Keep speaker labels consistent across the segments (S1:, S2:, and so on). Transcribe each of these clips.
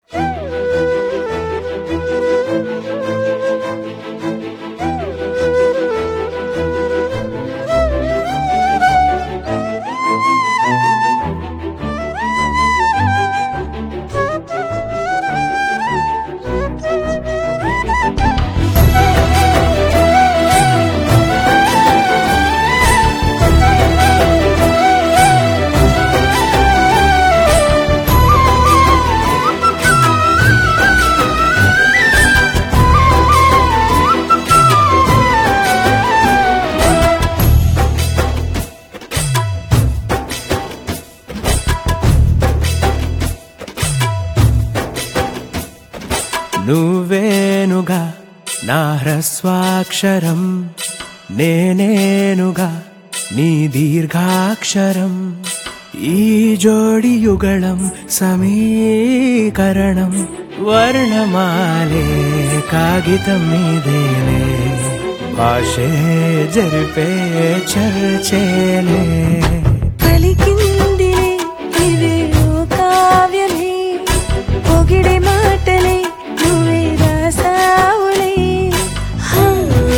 S1: నువ్వేనుగా నా హ్రస్వాక్షరం నేనేనుగా నీ దీర్ఘాక్షరం ఈ జోడి యుగళం సమీకరణం వర్ణమాలే కాగితం మీదేలే భాషే జరిపే చర్చేలే
S2: పలికిందిలే ఇదే ఓ కావ్యమే పొగిడే మాటలే నువ్వే రాసావులే హా,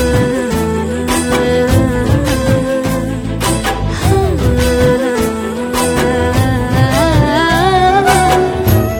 S2: హా.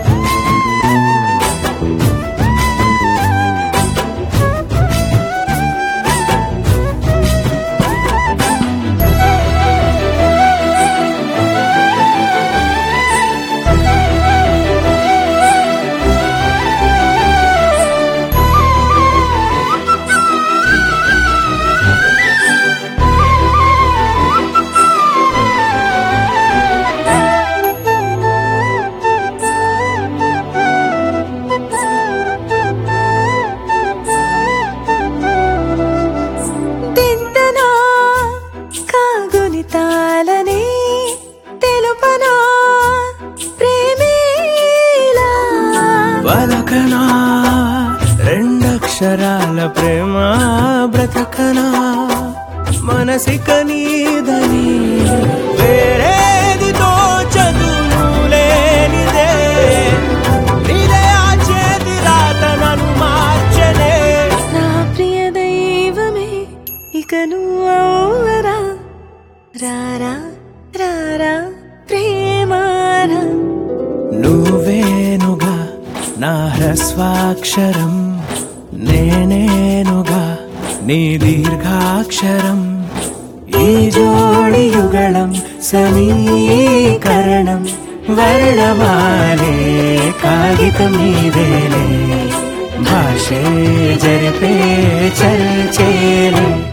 S2: దింతనా కాగుని తాళనే తెలుపనా ప్రేమేలా
S1: పలకనా రెండక్షరాల ప్రేమ బ్రతకనా మనసిక నీదని వేరేది తోచదు లేనిదే నీదే ఆ చేతి రాత నన్ను మార్చనే
S2: నా ప్రియ దైవమే ఇక నువ్వరా రారా రారా ప్రేమారా
S1: నువ్వేనుగా నా హ్రస్వాక్షరం నేనేనుగా నీ దీర్ఘాక్షరం ఈ జోడి యుగళం సమీకరణం వర్ణమాలే కాగితం మీదేలే భాషే జరిపే చర్చేలే